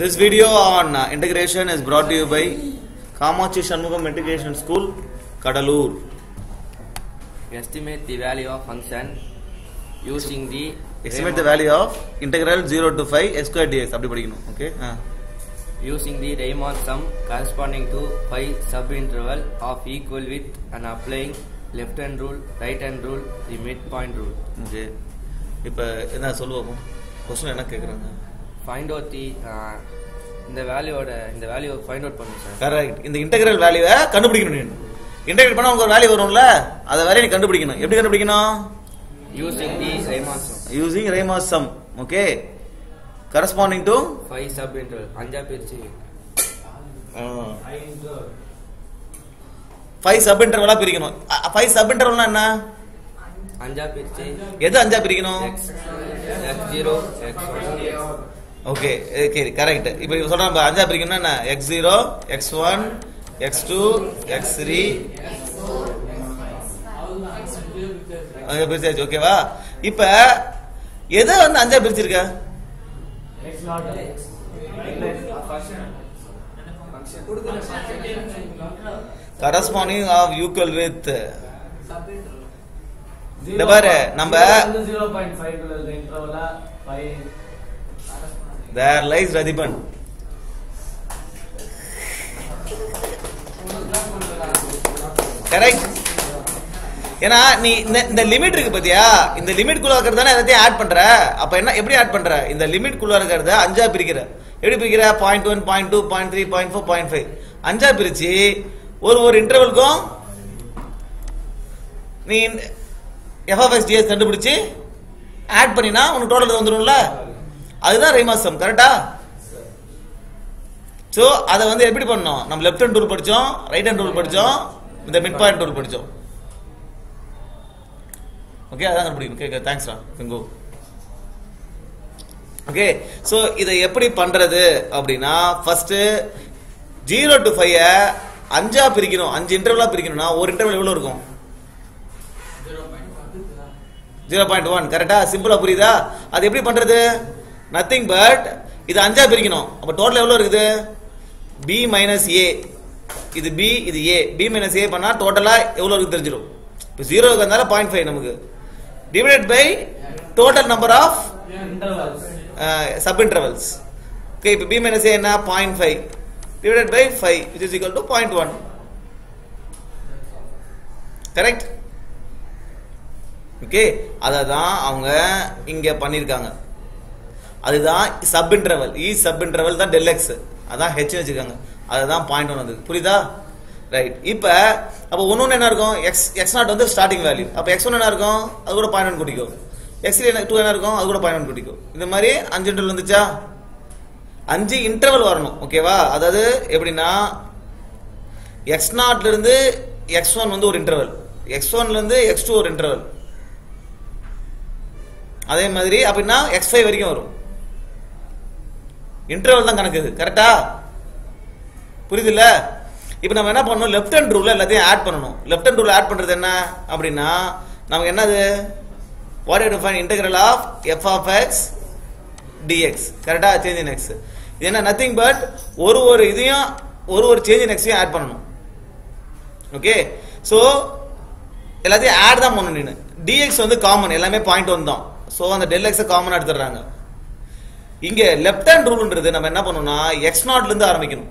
This video on uh, integration is brought to you by Kamachi Shanmugam Integration School, Kadalur. estimate the value of function using the Estimate the value of integral 0 to 5 x square dx அப்படி படிக்கணும் okay using the Riemann sum corresponding to phi subinterval of equal width and applying left hand rule, right hand rule, the midpoint rule. Okay இப்போ என்ன சொல்லுவோம் question என்ன கேட்குறாங்க Find out the uh, இந்த வேல்யூவோட இந்த வேல்யூ ஃபைண்ட் அவுட் பண்ணுங்க sir correct இந்த இன்டெகிரல் வேல்யூவை கண்டுபிடிக்கணும் நீ இன்டெகிரேட் பண்ணா உங்களுக்கு ஒரு வேல்யூ வரும்ல அதை வேலையை நீ கண்டுபிடிக்கணும் எப்படி கண்டுபிடிக்கணும் using the Riemann sum using Riemann's sum okay corresponding to phi subinterval அஞ்சா பிரிச்சு ஃபைவ் சப் இன்டர்வலா பிரிக்கணும் ஃபைவ் சப் இன்டர்வல்னா என்ன அஞ்சா பிரிச்சு எது அஞ்சா பிரிக்கணும் x x ஜீரோ x ஓகே ஓகே கரெக்ட் இப்போ சொல்றேன் நம்ம அஞ்சா பிரிக்கணும்னா என்ன x zero x one x two x three பிரிச்சாச்சு ஓகேவா இப்ப எதை வந்து அஞ்சா பிரிச்சிருக்க கரஸ்பாண்டிங் ஆஃப் யூக்கல் வித் இந்த பாரு நம்ம ஜீரோ பாயிண்ட் ஃபைவ் இன்டர்வல்ல ஃபைவ் தேர் லைஸ் ரதிபன் கரெக்ட் ஏன்னா நீ இந்த இந்த லிமிட் இருக்கு பாத்தியா இந்த லிமிட் குள்ள இருக்கிறது தானே எல்லாத்தையும் ஆட் பண்ற அப்ப என்ன எப்படி ஆட் பண்ற இந்த லிமிட் குள்ள இருக்கிறத அஞ்சா பிரிக்கிற எப்படி பிரிக்கிற point one point two point three point four point five அஞ்சா பிரிச்சு ஒரு ஒரு இன்டர்வலுக்கும் நீ எஃப்எஃப்எஸ் டிஎஸ் கண்டுபிடிச்சு ஆட் பண்ணினா உனக்கு டோட்டல் வந்துடும்ல அதுதான் ரைமாசம் கரெக்டா ஸோ அதை வந்து எப்படி பண்ணோம் நம்ம லெஃப்ட் ஹேண்ட் ரூல் படித்தோம் ரைட் ஹேண்ட் ரூல் படித்தோம் இந்த மிட் பாயிண்ட் ரூல் படித்தோம் ஓகே அதான் கண்டுபிடிக்கணும் ஓகே தேங்க்ஸ்ரா கோ ஓகே ஸோ இதை எப்படி பண்றது அப்படின்னா ஃபர்ஸ்ட் ஜீரோ டு ஃபைவ் அஞ்சா பிரிக்கணும் அஞ்சு இன்டர்வலா பிரிக்கணும்னா ஒரு இன்டர்வல் எவ்வளோ இருக்கும் ஜீரோ பாயிண்ட் ஒன் கரெக்டா சிம்பிளா புரியுதா அது எப்படி பண்றது நத்திங் பட் இது அஞ்சா பிரிக்கணும் அப்ப டோட்டல் எவ்வளவு இருக்குது பி மைனஸ் ஏ இது பி இது ஏ பி மைனஸ் ஏ பண்ணா டோட்டலா எவ்வளவு இருக்கு தெரிஞ்சிடும் இப்போ ஜீரோ இருக்கிறதுனால பாயிண்ட் ஃபைவ் நமக்கு divided by total number of intervals sub intervals okay இப்போ பி மைனஸ் ஏ என்ன point five divided by five which is equal to point one correct okay அதை தான் அவங்க இங்க பண்ணியிருக்காங்க அதுதான் சப் இன்டர்வல் இ சப் இன்டர்வல் தான் டெல் எக்ஸ் அதான் ஹெச் வச்சுக்காங்க அதுதான் பாயிண்ட் ஒன் வந்து புரியுதா ரைட் இப்போ அப்போ ஒன்று ஒன்று என்ன இருக்கும் எக்ஸ் எக்ஸ் நாட் வந்து ஸ்டார்டிங் வேல்யூ அப்போ எக்ஸ் ஒன் என்ன இருக்கும் அது கூட பாயிண்ட் ஒன் கூட்டிக்கும் எக்ஸ் டூ என்ன இருக்கும் அது கூட பாயிண்ட் ஒன் கூட்டிக்கும் இந்த மாதிரி அஞ்சு இன்டர்வல் வந்துச்சா அஞ்சு இன்டர்வல் வரணும் ஓகேவா அதாவது எப்படின்னா எக்ஸ் நாட்ல இருந்து எக்ஸ் ஒன் வந்து ஒரு இன்டர்வல் எக்ஸ் ஒன்ல இருந்து எக்ஸ் டூ ஒரு இன்டர்வல் அதே மாதிரி அப்படின்னா எக்ஸ் ஃபைவ் வரைக்கும் வரும் இன்டர்வல் தான் கணக்கு இது கரெக்டா புரியுதுல்ல இப்போ நம்ம என்ன பண்ணணும் லெஃப்ட் ஹேண்ட் ரூல்ல எல்லாத்தையும் ஆட் பண்ணணும் லெஃப்ட் ஹேண்ட் ரூல் ஆட் பண்றது என்ன அப்படின்னா நமக்கு என்னது what to find integral of f of x dx கரெக்டா சேஞ்ச் இன் எக்ஸ் இது என்ன நத்திங் பட் ஒரு ஒரு இதையும் ஒரு ஒரு சேஞ்ச் இன் எக்ஸையும் ஆட் பண்ணணும் ஓகே ஸோ எல்லாத்தையும் ஆட் தான் பண்ணணும் நீனு டிஎக்ஸ் வந்து காமன் எல்லாமே பாயிண்ட் ஒன் தான் ஸோ அந்த டெல் எக்ஸை காமன் எடுத்துடுறாங்க இங்க லெஃப்ட் ஹேண்ட் ரூல்ன்றது நம்ம என்ன பண்ணணும்னா எக்ஸ் நாட்ல இருந்து ஆரம்பிக்கணும்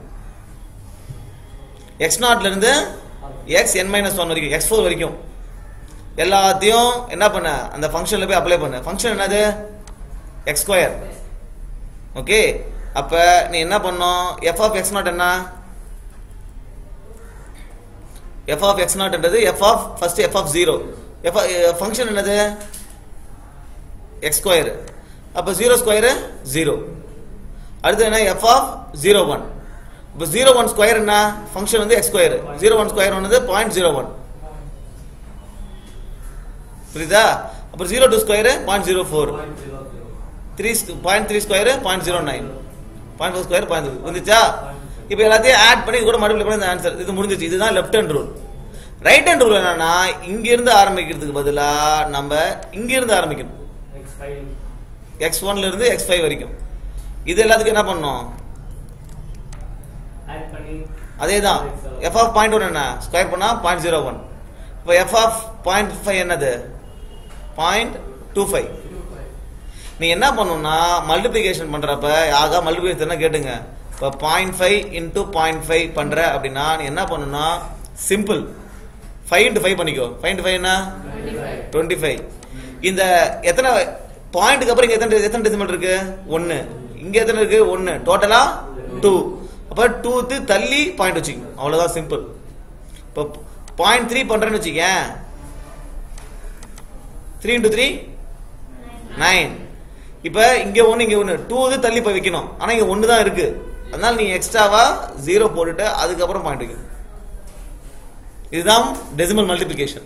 எக்ஸ் நாட்ல இருந்து எக்ஸ் என் மைனஸ் ஒன் வரைக்கும் எக்ஸ் ஃபோர் வரைக்கும் எல்லாத்தையும் என்ன பண்ண அந்த ஃபங்க்ஷன்ல போய் அப்ளை பண்ண ஃபங்க்ஷன் என்னது எக்ஸ் ஸ்கொயர் ஓகே அப்ப நீ என்ன பண்ணும் எஃப் ஆஃப் எக்ஸ் நாட் என்ன எஃப் ஆஃப் எக்ஸ் நாட்ன்றது f of first f of zero f function என்னது எக்ஸ் ஸ்கொயர் அப்போ ஜீரோ ஸ்கொயரு ஜீரோ அடுத்து என்ன எஃப் ஆஃப் ஜீரோ ஒன் இப்போ ஜீரோ ஒன் ஸ்கொயர் என்ன ஃபங்க்ஷன் வந்து x square zero one square வந்து பாயிண்ட் ஜீரோ ஒன் புரியுதா அப்புறம் zero two square point zero four three point three square point zero nine point four square point வந்துச்சா இப்போ எல்லாத்தையும் add பண்ணி இது கூட மல்டிப்ளை பண்ணி இந்த ஆன்சர் இது முடிஞ்சிச்சு இதுதான் left hand rule right hand rule என்னன்னா இங்க இருந்து ஆரம்பிக்கிறதுக்கு பதிலா நம்ம இங்க இருந்து ஆரம்பிக்கணும் எக்ஸ் ஃபைவ் எக்ஸ் ஒன்ல இருந்து எக்ஸ் ஃபைவ் வரைக்கும் இது எல்லாத்துக்கும் என்ன பண்ணோம் ஆட் பண்ணி அதே தான் எஃப் ஆஃப் பாயிண்ட் ஒன் என்ன ஸ்கொயர் பண்ணா பாயிண்ட் ஜீரோ ஒன் இப்போ எஃப் ஆஃப் பாயிண்ட் ஃபைவ் என்னது பாயிண்ட் டூ ஃபைவ் நீ என்ன பண்ணணும்னா மல்டிப்ளிகேஷன் பண்றப்ப ஆகா மல்டிப்ளிகேஷன் கேட்டுங்க இப்போ point five into point five பண்ற அப்படின்னா நீ என்ன பண்ணணும்னா சிம்பிள் ஃபைவ் இன்ட்டு ஃபைவ் பண்ணிக்கோ ஃபைவ் இன்ட்டு ஃபைவ் என்ன டுவெண்ட்டி ஃபைவ் இந்த எத்தனை பாயிண்ட்டுக்கு அப்புறம் இங்க எத்தனை எத்தனை டெசிமல் இருக்கு ஒன்னு இங்க எத்தனை இருக்கு ஒன்னு டோட்டலா டூ அப்ப டூத்து தள்ளி பாயிண்ட் வச்சுக்கணும் அவ்வளவுதான் சிம்பிள் இப்போ பாயிண்ட் த்ரீ பண்றேன்னு வச்சுக்கேன் த்ரீ இன்டூ த்ரீ நைன் இப்ப இங்க ஒண்ணு இங்க ஒண்ணு டூ இது தள்ளி போய் வைக்கணும் ஆனா இங்க ஒண்ணு தான் இருக்கு அதனால நீ எக்ஸ்ட்ராவா ஜீரோ போட்டுட்டு அதுக்கப்புறம் பாயிண்ட் வைக்கணும் இதுதான் டெசிமல் மல்டிபிளிகேஷன்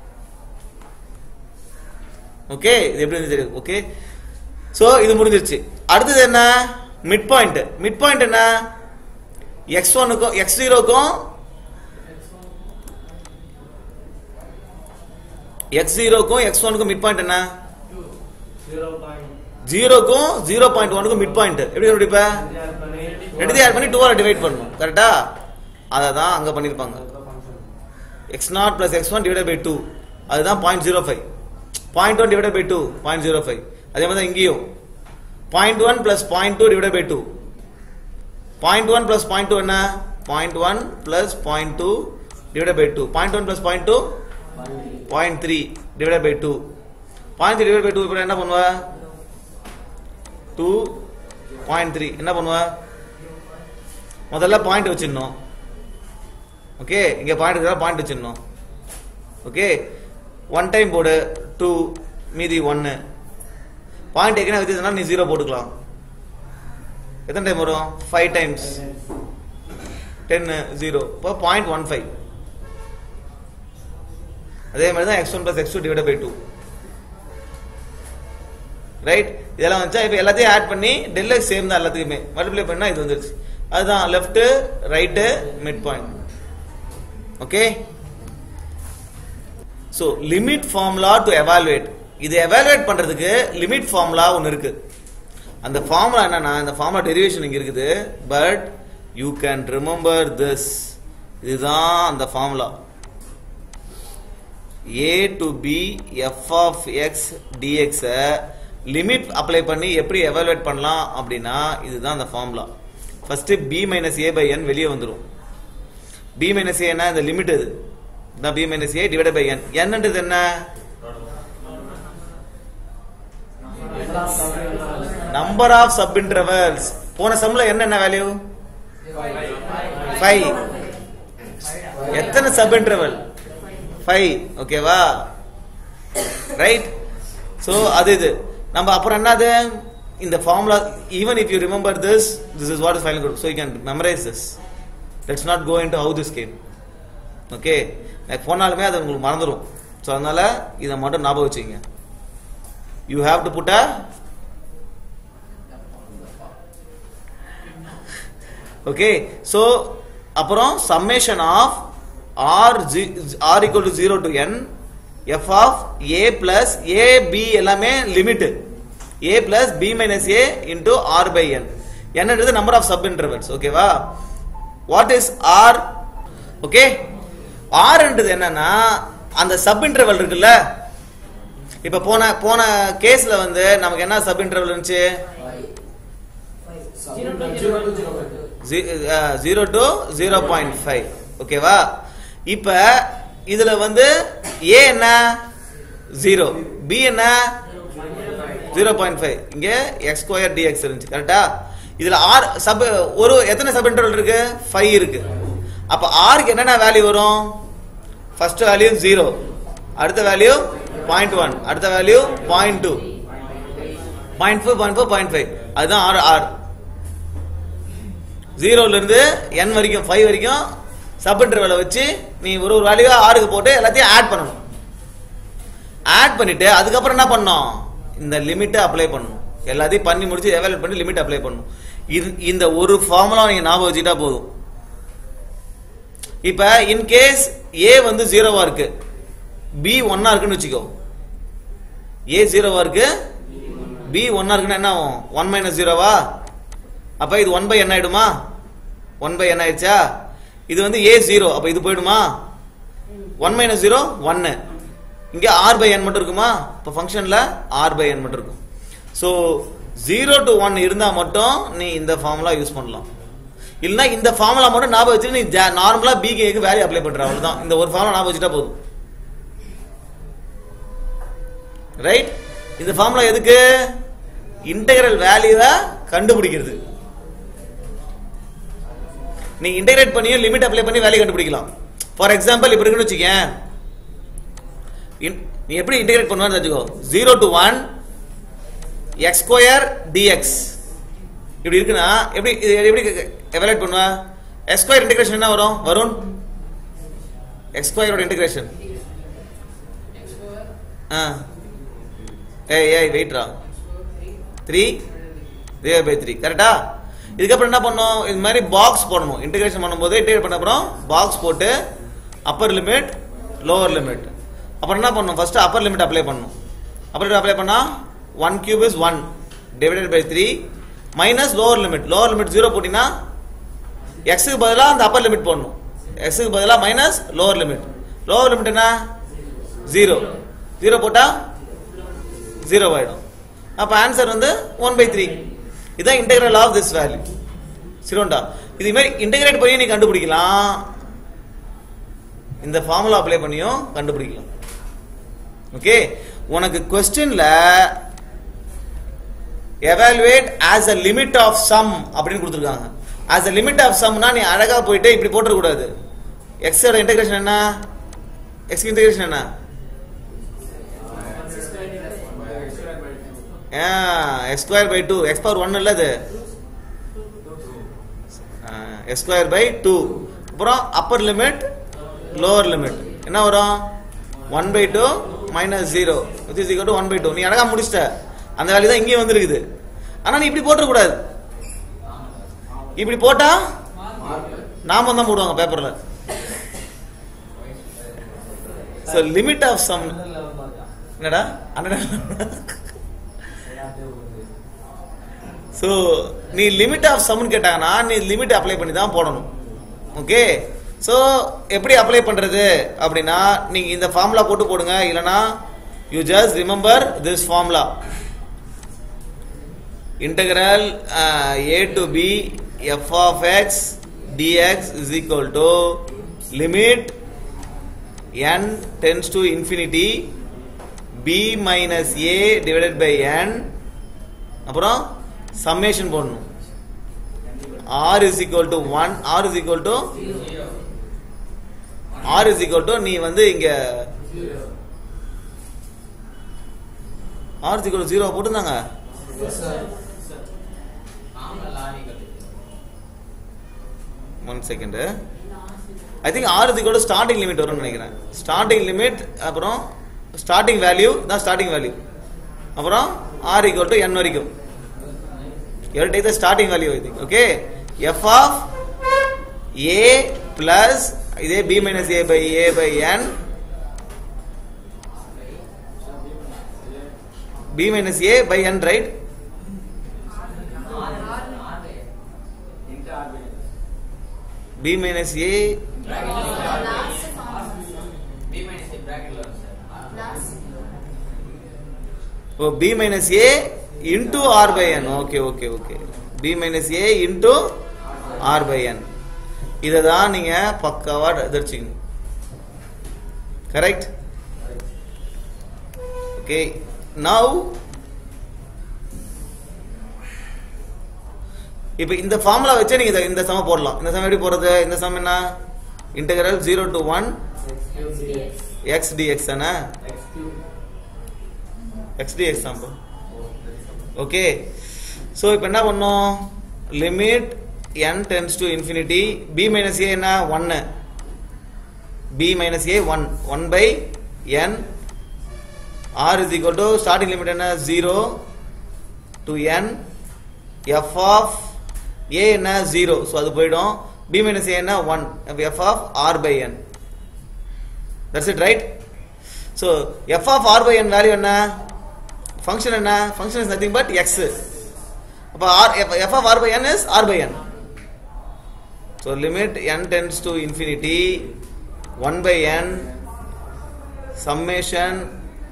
ஓகே இது எப்படி இருந்து தெரியும் ஓகே சோ இது முடிஞ்சிருச்சு அடுத்தது என்ன மிட் பாயிண்ட் மிட் பாயிண்ட் என்ன எக்ஸ் ஒனுக்கும் எக்ஸ் ஜீரோக்கும் எக்ஸ் ஜீரோக்கும் எக்ஸ் ஒனுக்கும் மிட் பாயிண்ட் என்ன ஜீரோ பாயிண்ட் ஜீரோக்கும் ஜீரோ பாயிண்ட் ஒனுக்கும் மிட் பாயிண்ட் எப்படி கண்டுபிடிப்ப ஆட் பண்ணி ரெண்டுத்தையும் ஆட் பண்ணி டூவால் டிவைட் பண்ணணும் கரெக்டா அதை தான் அங்க பண்ணிருப்பாங்க x nought plus x one divide by two அதுதான் point zero five point one divide by two point zero five அதே மாதிரி தான் இங்கேயும் point one plus point two divide by two point one plus point two என்ன point one plus point two divide by two point one plus point two point three divide by two point three divide by two இப்போ என்ன பண்ணுவ two point three என்ன பண்ணுவ முதல்ல point வச்சிடணும் okay இங்க point இருக்கிற பாயிண்ட் வச்சிடணும் ஓகே ஒன் டைம் போடு டூ மீதி ஒன்னு பாயிண்ட் ஏற்கனவே வச்சதுனால நீ ஜீரோ போட்டுக்கலாம் எத்தனை டைம் வரும் ஃபைவ் டைம்ஸ் டென்னு ஜீரோ இப்போ பாயிண்ட் ஒன் ஃபைவ் அதே மாதிரி தான் x one plus x two divide by two right இதெல்லாம் வச்சா இப்போ எல்லாத்தையும் ஆட் பண்ணி டெல் எக்ஸ் சேம் தான் எல்லாத்துக்குமே மல்டிப்ளை பண்ணா இது வந்துருச்சு அதுதான் left right mid point okay so limit formula to evaluate இது எவாலுவேட் பண்றதுக்கு லிமிட் ஃபார்முலா ஒன்று இருக்கு அந்த ஃபார்முலா என்னன்னா இந்த ஃபார்முலா டெரிவேஷன் இங்க இருக்குது but you can remember this இதுதான் அந்த formula a to b f of x dx limit apply பண்ணி எப்படி எவாலுவேட் பண்ணலாம் அப்படின்னா இதுதான் அந்த formula first b minus a by n வெளியே வந்துடும் பி மைனஸ் ஏ என்ன இந்த லிமிட் இது தான் b minus a divide by n என்னன்றது என்ன நம்பர் ஆஃப் சப் இன்டர்வல்ஸ் போன சம்ல என்ன என்ன வேல்யூ ஃபைவ் எத்தனை சப் இன்டர்வல் ஃபைவ் ஓகேவா ரைட் ஸோ அது இது நம்ம அப்புறம் என்னது இந்த formula even if you remember this this is what is final good so you can memorise this let's not go into how this came okay போனாலுமே அது உங்களுக்கு மறந்துடும் ஸோ அதனால இதை மட்டும் ஞாபகம் வச்சுங்க you have to put a okay so அப்புறம் summation of r r equal to zero to n f of a plus a b எல்லாமே limit a plus b minus a into r by n என்னன்றது number of sub intervals ஓகேவா what is r okay ஆர்ன்றது என்னன்னா அந்த sub interval இருக்குல்ல இப்ப போன போன கேஸ்ல வந்து நமக்கு என்ன சப் இன்டர்வல் இருந்துச்சு zero to zero point five ஓகேவா இப்ப இதுல வந்து ஏ என்ன ஜீரோ பி என்ன ஜீரோ பாயிண்ட் ஃபைவ் இங்க எக்ஸ் ஸ்கொயர் டிஎக்ஸ் இருந்துச்சு கரெக்டா இதுல ஆர் சப் ஒரு எத்தனை சப் இன்டர்வல் இருக்கு ஃபைவ் இருக்கு அப்ப ஆருக்கு என்னென்ன வேல்யூ வரும் ஃபர்ஸ்ட் வேல்யூ ஜீரோ அடுத்த வேல்யூ பாயிண்ட் ஒன் அடுத்த value point two point four point four point five அதுதான் ஆர் ஆர் ஜீரோல இருந்து என் வரைக்கும் ஃபைவ் வரைக்கும் சப் இன்டர்வலை வச்சு நீ ஒரு ஒரு வேல்யூவா ஆறுக்கு போட்டு எல்லாத்தையும் ஆட் பண்ணணும் ஆட் பண்ணிட்டு அதுக்கப்புறம் என்ன பண்ணணும் இந்த லிமிட்டை அப்ளை பண்ணணும் எல்லாத்தையும் பண்ணி முடிச்சு எவாலுவேட் பண்ணி லிமிட் அப்ளை பண்ணணும் இது இந்த ஒரு ஃபார்முலா நீங்க ஞாபகம் வச்சுட்டா போதும் இப்ப இன் கேஸ் ஏ வந்து ஜீரோவா இருக்கு பி ஒன்னா இருக்குன்னு வச்சுக்கோ ஏ ஜீரோவா இருக்கு பி ஒன்னா இருக்குன்னா என்ன ஆகும் ஒன் மைனஸ் ஜீரோவா அப்ப இது ஒன் பை என்ன ஆயிடுமா ஒன் பை என் ஆயிடுச்சா இது வந்து ஏ ஜீரோ அப்ப இது போயிடுமா ஒன் மைனஸ் ஜீரோ ஒன்னு இங்க ஆர் பை என் மட்டும் இருக்குமா இப்போ ஃபங்க்ஷன்ல ஆர் பை என் மட்டும் இருக்கும் ஸோ ஜீரோ டு ஒன் இருந்தா மட்டும் நீ இந்த ஃபார்முலா யூஸ் பண்ணலாம் இல்லைன்னா இந்த ஃபார்முலா மட்டும் ஞாபகம் வச்சு நீ நார்மலா பிகேக்கு வேல்யூ அப்ளை பண்ற அவ்வளவுதான் இந்த ஒரு ஃபார்முலா ஞாபகம் வச்சுட்டா போதும் ரைட் இந்த ஃபார்முலா எதுக்கு இன்டெகிரல் வேல்யூவை கண்டுபிடிக்கிறது நீ இன்டெகிரேட் பண்ணியும் லிமிட் அப்ளை பண்ணி வேல்யூ கண்டுபிடிக்கலாம் ஃபார் எக்ஸாம்பிள் இப்படி இருக்குன்னு வச்சுக்கேன் இன்- நீ எப்படி இன்டெகிரேட் பண்ணுவான்னு வச்சுக்கோ zero to one x square dx இப்படி இருக்குன்னா எப்படி இது எப்படி எவாலுவேட் பண்ணுவ எக்ஸ் ஸ்கொயர் இன்டெகிரேஷன் என்ன வரும் வரும் எக்ஸ் ஸ்கொயரோட இன்டெகிரேஷன் ஆ ஏய் ஏய் வெயிட்ரா த்ரீ டிவைட் பை த்ரீ கரெக்டா இதுக்கப்புறம் என்ன பண்ணணும் இது மாதிரி பாக்ஸ் போடணும் இன்டெகிரேஷன் பண்ணும்போது இன்டெகிரேட் பண்ண அப்புறம் பாக்ஸ் போட்டு அப்பர் லிமிட் லோவர் லிமிட் அப்புறம் என்ன பண்ணணும் ஃபர்ஸ்ட் அப்பர் லிமிட் அப்ளை பண்ணணும் அப்பர் அப்ளை பண்ணா one cube is one divided by three minus lower limit lower limit zero போட்டீங்கன்னா எக்ஸுக்கு பதிலாக அந்த அப்பர் லிமிட் போடணும் எக்ஸுக்கு பதிலாக minus lower limit lower limit என்ன ஜீரோ ஜீரோ போட்டா ஜீரோ ஆயிடும் அப்ப ஆன்சர் வந்து ஒன் பை த்ரீ இதான் இன்டெகிரல் ஆஃப் திஸ் வேல்யூ சிரோண்டா இது மாதிரி இன்டெகிரேட் பண்ணி நீ கண்டுபிடிக்கலாம் இந்த ஃபார்முலா அப்ளை பண்ணியும் கண்டுபிடிக்கலாம் ஓகே உனக்கு கொஸ்டின்ல evaluate as a limit of sum அப்படின்னு கொடுத்துருக்காங்க ஆஸ் அ லிமிட் ஆஃப் சம்னா நீ அழகா போயிட்டு இப்படி போட்டுற கூடாது எக்ஸோட இன்டெகிரேஷன் என்ன எக்ஸ் இன்டெகிரேஷன் என்ன x square by two x power one இல்ல அது எக்ஸ் ஸ்கொயர் பை டூ அப்புறம் அப்பர் லிமிட் லோவர் லிமிட் என்ன வரும் one by two minus zero which is to one by two நீ அழகா முடிச்சிட்ட அந்த வேல்யூ தான் இங்கேயும் வந்திருக்குது ஆனா நீ இப்படி போட்டுறக்கூடாது இப்படி போட்டா நாம தான் போடுவாங்க பேப்பர்ல ஸோ லிமிட் ஆஃப் சம் என்னடா ஸோ நீ லிமிட் ஆஃப் சம்னு கேட்டாங்கன்னா நீ லிமிட் அப்ளை பண்ணி தான் போடணும் ஓகே ஸோ எப்படி அப்ளை பண்றது அப்படின்னா நீங்க இந்த ஃபார்முலா போட்டு போடுங்க இல்லனா you just remember this formula integral uh, a to b f of x dx is equal to limit n tends to infinity b minus a divided by n அப்புறம் summation போடணும் r is equal to 1 r is equal to r is equal to நீ வந்து இங்க r is equal to 0 போட்டுருந்தாங்க one second I think ஆறு இதுக்கோட starting limit வரும்னு நினைக்கிறேன் starting limit அப்புறம் ஸ்டார்டிங் வேல்யூ தான் ஸ்டார்டிங் வேல்யூ அப்புறம் ஆர் ஈக்குவல் டு என் வரைக்கும் I'll take the starting value I think okay f of a plus இதே b minus a by a by n b minus a by n right b minus a oh b minus a into r by n okay okay okay b minus a into r by n இதை தான் நீங்க பக்காவா எதிர்ச்சிங்க correct okay now இப்போ இந்த formula வச்சு நீங்க இத- இந்த சம போடலாம் இந்த சம எப்படி போறது இந்த சமம் என்ன integral zero to one x dx தானே எக்ஸ் டிஎக்ஸ் தான் ஓகே ஸோ இப்போ என்ன பண்ணோம் limit n tends to infinity b minus a என்ன ஒன்னு b minus a one one by n r is equal to starting limit என்ன zero to n f of a என்ன zero so அது போயிடும் b minus a என்ன one f of r by n that's it right so f of r by n value என்ன function என்ன function is nothing but x அப்போ r f of r by n is r by n so limit n tends to infinity one by n summation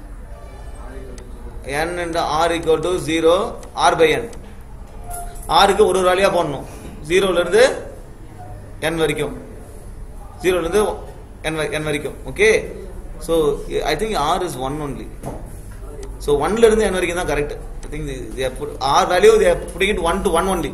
n into r equal to 0 r by n ஆருக்கு ஒரு ஒரு வேலையாக போடணும் ஜீரோலேருந்து n வரைக்கும் ஜீரோலேருந்து n வ- n வரைக்கும் okay so I think r is one only so ஒன்லேருந்து n வரைக்கும் தான் correct I think r value they putting it one to one only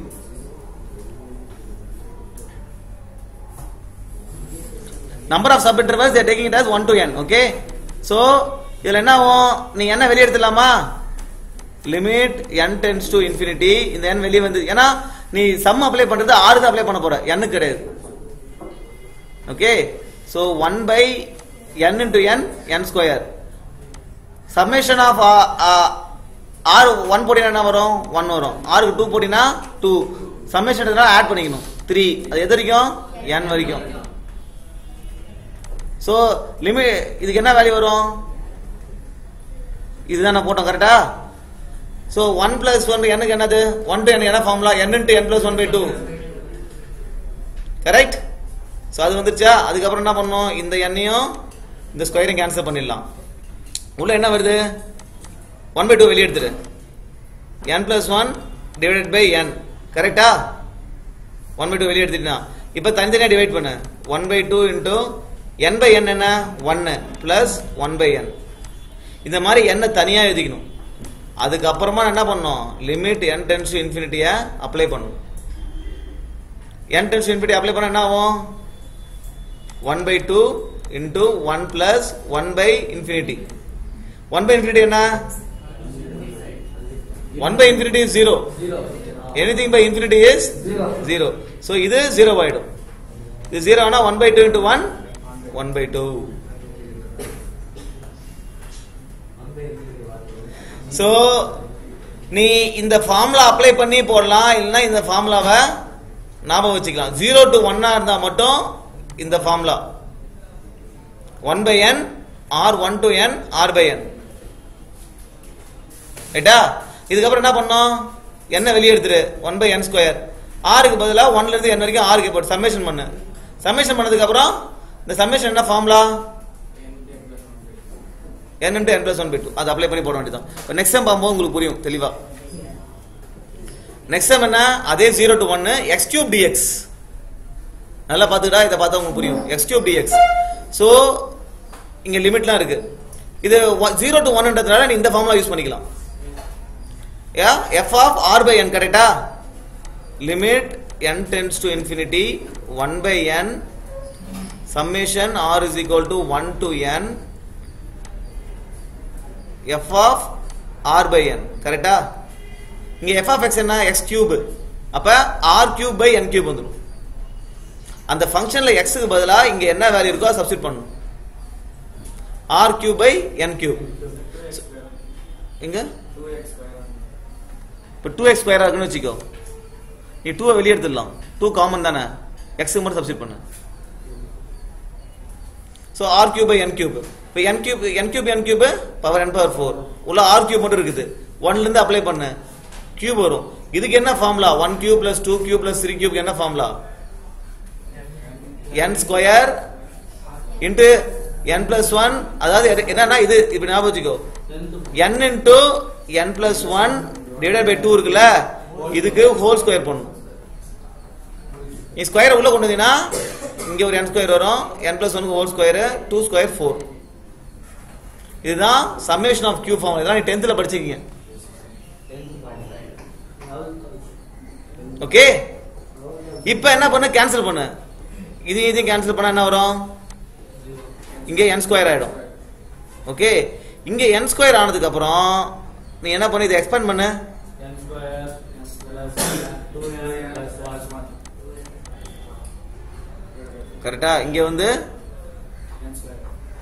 number of sub intervals they're taking it as 1 to n okay so இதுல என்ன ஆகும் நீ என்ன வெளிய எடுத்துலாமா limit n tends to infinity இந்த n வெளிய வந்து ஏன்னா நீ சம் அப்ளை பண்றது ஆறு தான் அப்ளை பண்ண போற n கிடையாது okay so 1 by n into n n square summation of r one போட்டினா என்ன வரும் ஒன் வரும் ஆருக்கு டூ போட்டினா டூ சம்மேஷன் ஆட் பண்ணிக்கணும் த்ரீ அது எது வரைக்கும் n வரைக்கும் ஸோ லிமிட் இதுக்கு என்ன வேல்யூ வரும் இதுதான் நான் போட்டோம் கரெக்டா ஸோ ஒன் பிளஸ் ஒன் எனக்கு என்னது ஒன் டு என் என்ன formula n into n plus one by two correct so அது வந்துருச்சா அதுக்கப்புறம் என்ன பண்ணணும் இந்த எண்ணையும் இந்த ஸ்கொயரையும் கேன்சல் பண்ணிடலாம் உள்ள என்ன வருது ஒன் பை டூ வெளியே எடுத்துரு n plus one divided by n கரெக்டா ஒன் பை டூ வெளியே எடுத்துட்டா இப்போ தனித்தனியாக டிவைட் பண்ணு one by two into n by n என்ன ஒன்னு பிளஸ் ஒன் பை என் இந்த மாதிரி எண்ணை தனியாக எழுதிக்கணும் அதுக்கப்புறமா என்ன பண்ணணும் லிமிட் என் டென்ஸ் இன்ஃபினிட்டியை அப்ளை பண்ணணும் என் டென்ஸ் இன்ஃபினிட்டி அப்ளை பண்ண என்ன ஆகும் one by two into one plus one by infinity one by infinity என்ன one by infinity is zero anything by infinity is zero so இது zero ஆயிடும் இது zero ஆனா one by two into one one by two so நீ இந்த formula apply பண்ணி போடலாம் இல்லைன்னா இந்த ஃபார்முலாவை ஞாபகம் வச்சுக்கலாம் ஜீரோ டு ஒன்னா இருந்தா மட்டும் இந்த formula one by n r one to n r by n ரைட்டா இதுக்கப்புறம் என்ன பண்ணோம் என்ன வெளியே எடுத்துரு ஒன் பை என் ஸ்கொயர் ஆருக்கு பதிலாக ஒன்ல இருந்து என் வரைக்கும் ஆருக்கு போட்டு சம்மேஷன் பண்ணு சம்மேஷன் பண்ணதுக்கு அப்புறம் இந்த சம்மேஷன் என்ன formula n into n plus 1 by 2 அது அப்ளை பண்ணி போட வேண்டியதான் இப்போ நெக்ஸ்ட் டைம் பார்க்கும்போது உங்களுக்கு புரியும் தெளிவா நெக்ஸ்ட் டைம் என்ன அதே 0 டு 1 x cube dx நல்லா பார்த்துக்கிட்டா இதை பார்த்தா உங்களுக்கு புரியும் x cube dx ஸோ இங்க லிமிட்லாம் இருக்கு இது 0 டு 1ன்றதுனால நீ இந்த ஃபார்முலா யூஸ் பண்ணிக்கலாம் yeah f of r by n கரெக்டா limit n tends to infinity 1 by n summation r is equal to 1 to n f of r by n கரெக்டா இங்க f of x என்ன x cube அப்ப r cube by n cube வந்துரும் அந்த ஃபங்க்ஷன்ல x க்கு பதிலா இங்க என்ன வேல்யூ இருக்கோ அதை சப்ஸ்டிட் பண்ணணும் r cube by n cube எங்க இப்போ டூ எக்ஸ் ஸ்கொயரா இருக்குன்னு வச்சுக்கோ நீ டூவை வெளியே எடுத்துடலாம் டூ காமன் தானே எக்ஸுக்கு மட்டும் சப்ஸ்டிட் பண்ணு so r cube by n cube இப்போ n cube n cube n cube power n power four உள்ள ஆர் கியூப் மட்டும் இருக்குது ஒன்ல இருந்து அப்ளை பண்ணு கியூப் வரும் இதுக்கு என்ன formula one cube plus two cube plus three cube என்ன formula n square into n plus one அதாவது எது- என்னன்னா இது இப்படி ஞாபகம் வச்சுக்கோ n into n plus one divide by two இருக்குல்ல இதுக்கு ஹோல் ஸ்கொயர் பண்ணும் நீ ஸ்கொயரை உள்ள கொண்டு வந்தீங்கன்னா இங்க ஒரு n ஸ்கொயர் வரும் n பிளஸ் ஒனுக்கு whole square two square four இதுதான் சம்மேஷன் ஆஃப் கியூ ஃபார்ம் இதெல்லாம் நீ டென்த்தில் படிச்சிருக்கீங்க ஓகே இப்போ என்ன பண்ணு கேன்சல் பண்ணு இது இதையும் கேன்சல் பண்ணா என்ன வரும் இங்கே n ஸ்கொயர் ஆயிடும் ஓகே இங்க n ஸ்கொயர் ஆனதுக்கு அப்புறம் நீ என்ன பண்ணு இதை எக்ஸ்பேண்ட் பண்ணு n square plus 2n plus 1 கரெக்டா இங்க வந்து n square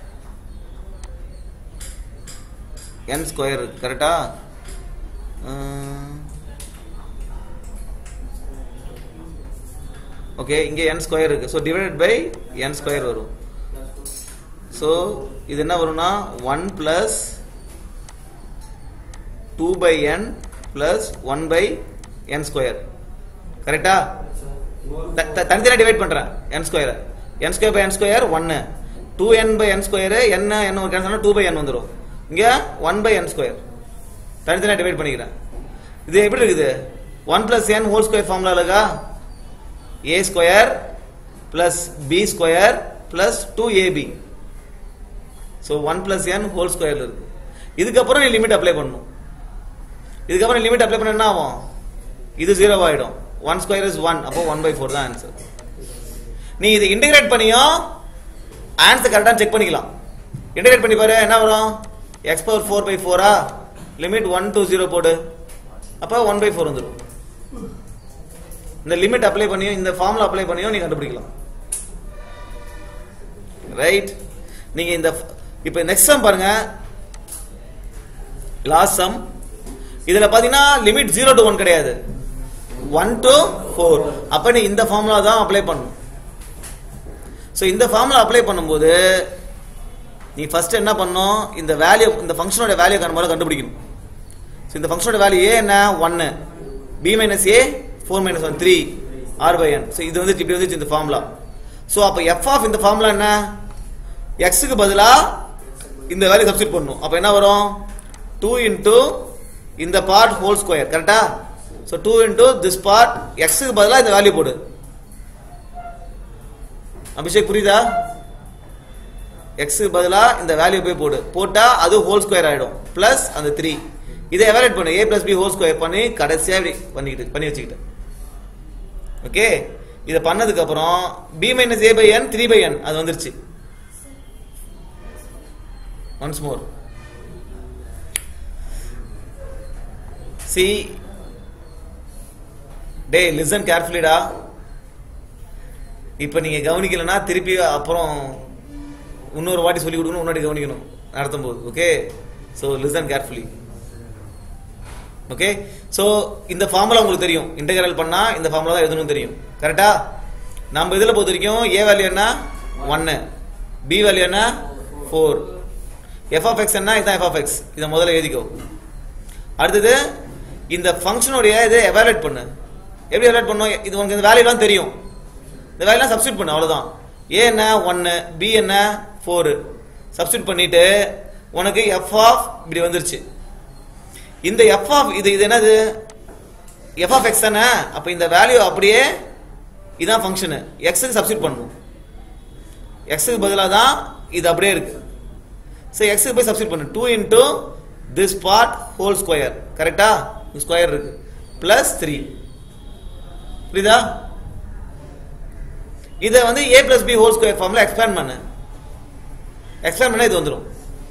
n ஸ்கொயர் கரெக்டா ஓகே இங்க n ஸ்கொயர் இருக்கு so divided by n square வரும் ஸோ இது என்ன வரும்னா one plus two by n plus one by n square கரெக்டா த- த- தனித்தனியா டிவைட் பண்றேன் n square n square by n square ஒன்னு two n by n square என்ன என்ன ஒரு கேன்சல் டூ பை என் வந்துடும் இங்க ஒன் பை என் ஸ்கொயர் தனித்தனியா டிவைட் பண்ணிக்கிறேன் இது எப்படி இருக்குது one plus n whole square formula இருக்கா a square plus b square plus two a b so one plus n whole ஸ்கொயர்ல இருக்கு இதுக்கப்புறம் நீ லிமிட் அப்ளை பண்ணணும் இதுக்கப்புறம் நீ லிமிட் அப்ளை பண்ண என்ன ஆகும் இது ஜீரோ ஆயிடும் ஒன் ஸ்கொயர் இஸ் ஒன் அப்போ ஒன் பை ஃபோர் தான் ஆன்சர் நீ இது இன்டிகிரேட் பண்ணியும் ஆன்சர் கரெக்டாக செக் பண்ணிக்கலாம் இன்டிகிரேட் பண்ணி பாரு என்ன வரும் எக்ஸ் பவர் ஃபோர் பை ஃபோரா லிமிட் ஒன் டூ ஜீரோ போடு அப்போ ஒன் பை ஃபோர் வந்துடும் இந்த லிமிட் அப்ளை பண்ணியும் இந்த ஃபார்முலா அப்ளை பண்ணியும் நீ கண்டுபிடிக்கலாம் ரைட் நீங்க இந்த இப்போ நெக்ஸ்ட் சம் பாருங்க லாஸ்ட் சம் இதுல பாத்தீங்கன்னா லிமிட் ஜீரோ டு ஒன் கிடையாது ஒன் டு ஃபோர் அப்ப நீ இந்த ஃபார்முலா தான் அப்ளை பண்ணணும் ஸோ இந்த ஃபார்முலா அப்ளை பண்ணும்போது நீ ஃபர்ஸ்ட் என்ன பண்ணணும் இந்த வேல்யூ இந்த ஃபங்க்ஷனோட வேல்யூ கண்டுபிடிக்கணும் கண்டுபிடிக்கணும் ஸோ இந்த ஃபங்க்ஷனோட வேல்யூ ஏ என்ன ஒன்னு b minus a four minus one three r by n so இது வந்து இப்படி வந்துச்சு இந்த ஃபார்முலா ஸோ அப்போ எஃப் ஆஃப் இந்த ஃபார்முலா என்ன எக்ஸுக்கு பதிலா இந்த வேல்யூ சப்ஸ்டிட் பண்ணும் அப்போ என்ன வரும் டூ இன்டூ இந்த பார்ட் ஹோல் ஸ்கொயர் கரெக்டா so two into this part எக்ஸுக்கு பதிலா இந்த வேல்யூ போடு அபிஷேக் புரியுதா எக்ஸுக்கு பதிலா இந்த வேல்யூ போய் போடு போட்டா அது ஹோல் ஸ்கொயர் ஆயிடும் பிளஸ் அந்த த்ரீ இதை எவாலுவேட் பண்ணு a plus b whole square பண்ணி கடைசியா இப்படி பண்ணிக்கிட்டு பண்ணி வச்சுக்கிட்டேன் ஓகே இதை பண்ணதுக்கு அப்புறம் b minus a by n three by n அது வந்துருச்சு ஒன்ஸ் மோர் சி டே லிசன் கேர்ஃபுல்லிடா இப்போ நீங்க கவனிக்கலனா திருப்பி அப்புறம் இன்னொரு வாட்டி சொல்லி கொடுக்கணும் முன்னாடி கவனிக்கணும் நடத்தும் போது okay so listen carefully okay so இந்த ஃபார்முலா உங்களுக்கு தெரியும் இன்டெகிரல் பண்ணா இந்த ஃபார்முலா தான் எழுதணும் தெரியும் கரெக்டா நம்ம இதில் பொறுத்த வரைக்கும் ஏ வேல்யூ என்ன ஒன்னு பி வேல்யூ என்ன ஃபோர் எஃப் ஆஃப் எக்ஸ் என்ன இதான் எஃப் ஆஃப் எக்ஸ் இதை முதல்ல எழுதிக்கோ அடுத்தது இந்த ஃபங்க்ஷனுடைய இதை எவாலுவேட் பண்ணு எப்படி எவாலுவேட் பண்ணும் இது உனக்கு இந்த வேல்யூலாம் தெரியும் இந்த வேல்யூலாம் சப்ஸ்டியூட் பண்ணு அவ்வளவுதான் ஏ என்ன ஒன்னு பி என்ன ஃபோர் சப்ஸ்டியூட் பண்ணிட்டு உனக்கு எஃப் ஆஃப் இப்படி வந்துருச்சு இந்த எஃப் ஆஃப் இது இது என்னது எஃப் ஆஃப் எக்ஸ் தானே அப்ப இந்த வேல்யூ அப்படியே இதான் ஃபங்க்ஷனு எக்ஸுக்கு சப்ஸ்டியூட் பண்ணணும் எக்ஸுக்கு பதிலாக தான் இது அப்படியே இருக்கு ஸோ எக்ஸுக்கு போய் சப்ஸ்டியூட் பண்ணு two into this part whole square கரெக்டா ஸ்கொயர் இருக்கு பிளஸ் த்ரீ புரியுதா இதை வந்து a plus b whole square ஃபார்ம்ல எக்ஸ்பேண்ட் பண்ணு எக்ஸ்பேண்ட் பண்ணா இது வந்துடும்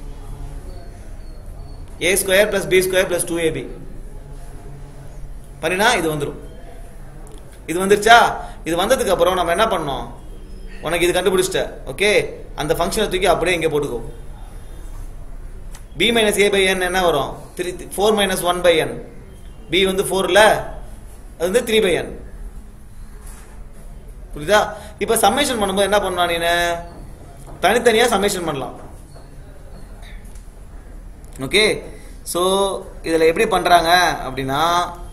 a square plus b square plus two a b பண்ணினா இது வந்துடும் இது வந்துருச்சா இது வந்ததுக்கு அப்புறம் நம்ம என்ன பண்ணோம் உனக்கு இது கண்டுபிடிச்சிட்ட ஓகே அந்த ஃபங்க்ஷனை தூக்கி அப்படியே இங்கே போட்டுக்கோ b minus a by n என்ன வரும் three four minus one by n b வந்து ஃபோர்ல அது வந்து த்ரீ பை என் புரியுதா இப்ப சம்மேஷன் பண்ணும்போது என்ன பண்ணலாம் நீனு தனித்தனியா சம்மேஷன் பண்ணலாம் ஓகே சோ இதுல எப்படி பண்றாங்க அப்படின்னா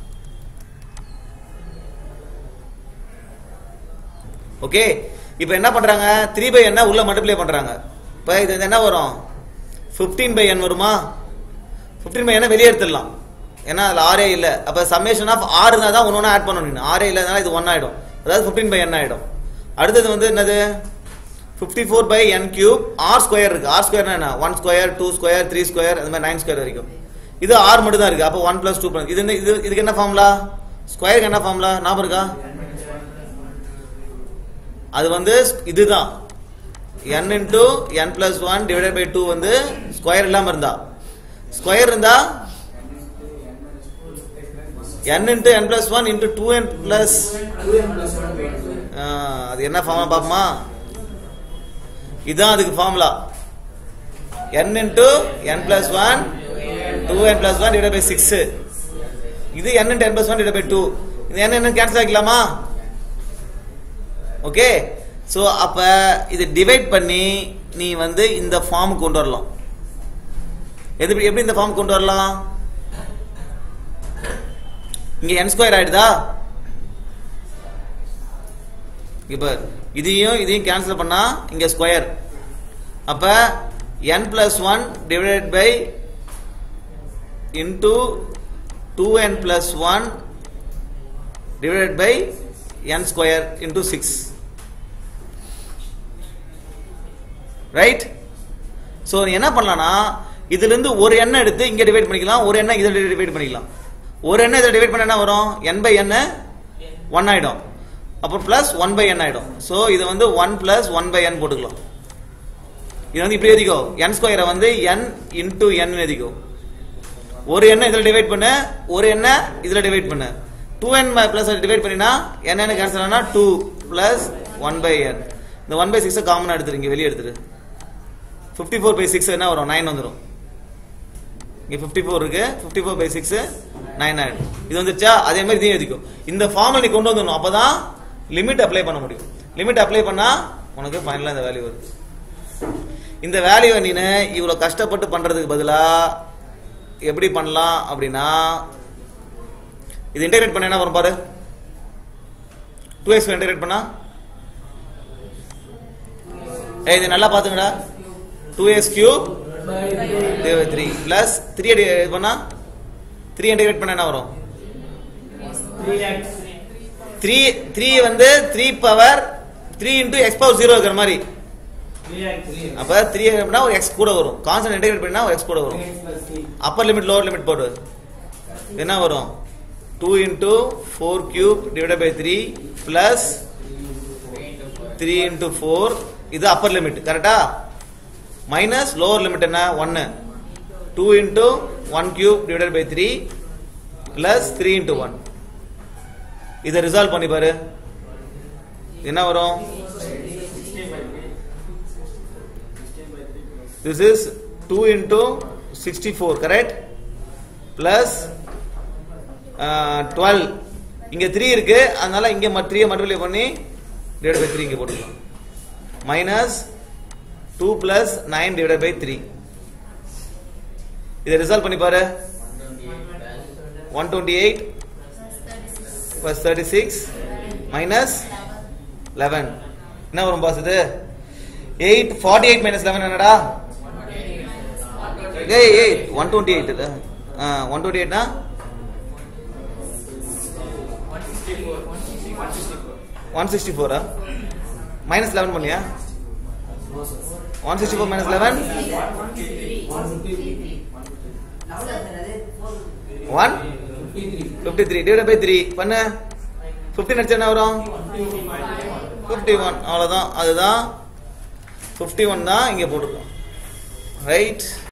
ஓகே இப்போ என்ன பண்றாங்க த்ரீ பை என்ன உள்ள மல்டிப்ளை பண்றாங்க இப்போ இது என்ன வரும் 15 பை என் வருமா 15 பை என்ன வெளியே எடுத்துடலாம் ஏன்னா அதுல ஆரே இல்ல அப்ப சம்மேஷன் ஆஃப் ஆறு இருந்தா தான் ஒன்னு ஆட் பண்ணணும் நீ ஆரே இல்லைனால இது ஒன் ஆயிடும் அதாவது 15 பை என் ஆயிடும் அடுத்தது வந்து என்னது 54 four by n cube r square இருக்கு ஆர் ஸ்கொயர்னா என்ன one square two square three square அந்த மாதிரி நைன் ஸ்கொயர் வரைக்கும் இது ஆர் மட்டும் தான் இருக்கு அப்போ ஒன் பிளஸ் டூ இது என்ன இது இதுக்கு என்ன ஃபார்முலா ஸ்கொயருக்கு என்ன ஃபார்முலா ஞாபகம் இருக்கா அது வந்து இதுதான் n into n plus one divided by two வந்து ஸ்கொயர் இல்லாம இருந்தா ஸ்கொயர் இருந்தா n into n plus one into two n plus அது என்ன ஃபார்முலா பாப்போமா இதுதான் அதுக்கு formula n into n plus one two n plus one divide by six இது n into n plus one divide by two இது n என்ன cancel ஆகிக்கலாமா okay so அப்ப இது டிவைட் பண்ணி நீ வந்து இந்த ஃபார்ம் கொண்டு வரலாம் எது எப்படி இந்த ஃபார்ம் கொண்டு வரலாம் இங்க n ஸ்கொயர் ஆயிடுதா இப்போ இதையும் இதையும் கேன்சல் பண்ணா இங்க ஸ்கொயர் அப்ப n plus one divided by into two n plus one divided by n square into six right so என்ன பண்ணலாம்னா இதுல இருந்து ஒரு எண்ணெய் எடுத்து இங்க டிவைட் பண்ணிக்கலாம் ஒரு எண்ணெய் இதில் டிவைட் பண்ணிக்கலாம் ஒரு எண்ணெய் இதில் டிவைட் பண்ண என்ன வரும் n பை n ஒன் ஆயிடும் அப்போ பிளஸ் ஒன் பை n ஆயிடும் ஸோ இது வந்து one plus one by n போட்டுக்கலாம் இது வந்து இப்படி எழுதிக்கோ n ஸ்கொயரை வந்து n இன்டூ n எழுதிக்கோ ஒரு எண்ணெய் இதில் டிவைட் பண்ணு ஒரு எண்ணெய் இதில் டிவைட் பண்ணு டூ என் பிளஸ் டிவைட் பண்ணினா என்ன கேன்சல் ஆனா two plus one by n இந்த ஒன் பை சிக்ஸை காமனாக எடுத்துரு இங்கே வெளியே எடுத்துரு ஃபிஃப்டி ஃபோர் பை சிக்ஸ் என்ன வரும் நைன் வந்துடும் இங்கே ஃபிஃப்டி ஃபோர் இருக்கு fifty four by six nine ஆயிடும் இது வந்துருச்சா அதே மாதிரி இதையும் எழுதிக்கும் இந்த ஃபார்முலா நீ கொண்டு வந்துடணும் அப்பதான் லிமிட் அப்ளை பண்ண முடியும் லிமிட் அப்ளை பண்ணா உனக்கு ஃபைனலாக இந்த வேல்யூ வருது இந்த வேல்யூவை நீ இவ்வளோ கஷ்டப்பட்டு பண்றதுக்கு பதிலா எப்படி பண்ணலாம் அப்படின்னா இது இன்டகிரேட் பண்ண என்ன வரும் பாரு டூ எக்ஸ் இன்டகிரேட் பண்ணா ஏய் இது நல்லா பாத்துங்கடா two x cube three plus three இது பண்ணா த்ரீ இன்டகிரேட் பண்ண என்ன வரும் 3x. த்ரீ த்ரீ வந்து three power three into x power zero இருக்கிற மாதிரி 3x. அப்ப த்ரீ அப்படின்னா ஒரு எக்ஸ் கூட வரும் கான்ஸ்டன்ட் இன்டகிரேட் பண்ணா ஒரு எக்ஸ் கூட வரும் 3x plus 3. Upper limit lower limit போடு என்ன வரும் two into four cube divide by three plus three into four இது அப்பர் லிமிட் கரெக்டா மைனஸ் லோவர் லிமிட் என்ன ஒன்னு two into one cube divide by three plus three into one இதை resolve பண்ணி பாரு என்ன வரும் this is 2 into 64 correct plus uh, 12 இங்க 3 இருக்கு அதனால இங்க 3 மல்டிப்ளை பண்ணி டிவைட் பை 3 இங்க போட்டுக்கலாம் மைனஸ் 2 பிளஸ் 9 டிவைட் பை 3 இதை ரிசால்வ் பண்ணி பாரு 128 plus 36 minus 11 என்ன வரும் பாஸ் இது 8 48 minus 11 என்னடா ஏய் ஏய் 128 இல்ல ஆ 128 னா 164 ஆ மைனஸ் 11 பண்ணியா 164 minus 11 1 53 டிவைட் பை 3 பண்ணு 15 அடிச்சா என்ன வரும் 51 அவ்வளவுதான் அதுதான் 51 தான் இங்க போட்டுருக்கோம் ரைட்